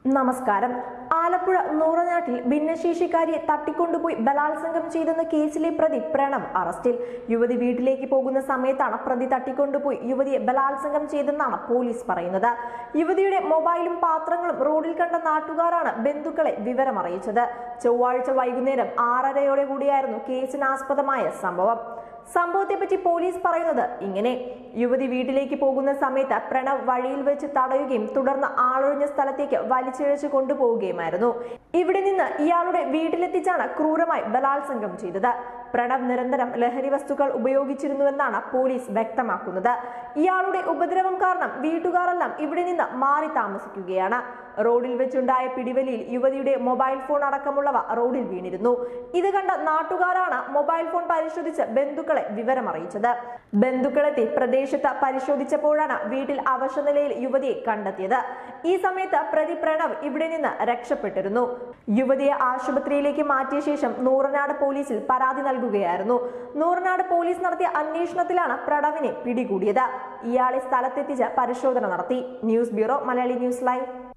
നമസ്കാരം ആലപ്പുഴ നൂറനാട്ടിൽ ഭിന്നശേഷിക്കാരിയെ തട്ടിക്കൊണ്ടുപോയി ബലാത്സംഗം ചെയ്തെന്ന കേസിലെ പ്രതി പ്രണവ് അറസ്റ്റിൽ യുവതി വീട്ടിലേക്ക് പോകുന്ന സമയത്താണ് പ്രതി തട്ടിക്കൊണ്ടുപോയി യുവതിയെ ബലാത്സംഗം ചെയ്തെന്നാണ് പോലീസ് പറയുന്നത് യുവതിയുടെ മൊബൈലും പാത്രങ്ങളും റോഡിൽ കണ്ട നാട്ടുകാരാണ് ബന്ധുക്കളെ വിവരമറിയിച്ചത് ചൊവ്വാഴ്ച വൈകുന്നേരം ആറരയോടെ കൂടിയായിരുന്നു കേസിനാസ്പദമായ സംഭവം സംഭവത്തെപ്പറ്റി പോലീസ് പറയുന്നത് ഇങ്ങനെ യുവതി വീട്ടിലേക്ക് പോകുന്ന സമയത്ത് പ്രണവ് വഴിയിൽ വെച്ച് തടയുകയും തുടർന്ന് ആളൊഴിഞ്ഞ സ്ഥലത്തേക്ക് വലിച്ചിഴച്ച് കൊണ്ടുപോവുകയുമായിരുന്നു ഇവിടെ നിന്ന് ഇയാളുടെ വീട്ടിലെത്തിച്ചാണ് ക്രൂരമായി ബലാത്സംഗം ചെയ്തത് പ്രണവ് നിരന്തരം ലഹരി വസ്തുക്കൾ ഉപയോഗിച്ചിരുന്നുവെന്നാണ് പോലീസ് വ്യക്തമാക്കുന്നത് ഇയാളുടെ ഉപദ്രവം കാരണം വീട്ടുകാരെല്ലാം ഇവിടെ നിന്ന് മാറി താമസിക്കുകയാണ് റോഡിൽ വെച്ചുണ്ടായ പിടിവലിയിൽ യുവതിയുടെ മൊബൈൽ ഫോൺ അടക്കമുള്ളവ റോഡിൽ വീണിരുന്നു ഇത് കണ്ട നാട്ടുകാരാണ് മൊബൈൽ ഫോൺ പരിശോധിച്ച് ബന്ധുക്കളെ വിവരമറിയിച്ചത് ബന്ധുക്കളെത്തി പ്രദേശത്ത് പരിശോധിച്ചപ്പോഴാണ് വീട്ടിൽ അവശനിലയിൽ യുവതിയെ കണ്ടെത്തിയത് ഈ സമയത്ത് പ്രതി പ്രണവ് ഇവിടെ നിന്ന് രക്ഷപ്പെട്ടിരുന്നു യുവതിയെ ആശുപത്രിയിലേക്ക് മാറ്റിയ ശേഷം നൂറനാട് പോലീസിൽ പരാതി നൽകുകയായിരുന്നു നൂറനാട് പോലീസ് നടത്തിയ അന്വേഷണത്തിലാണ് പ്രണവിനെ പിടികൂടിയത് ഇയാളെ സ്ഥലത്തെത്തിച്ച് പരിശോധന നടത്തി news bureau Malayali news live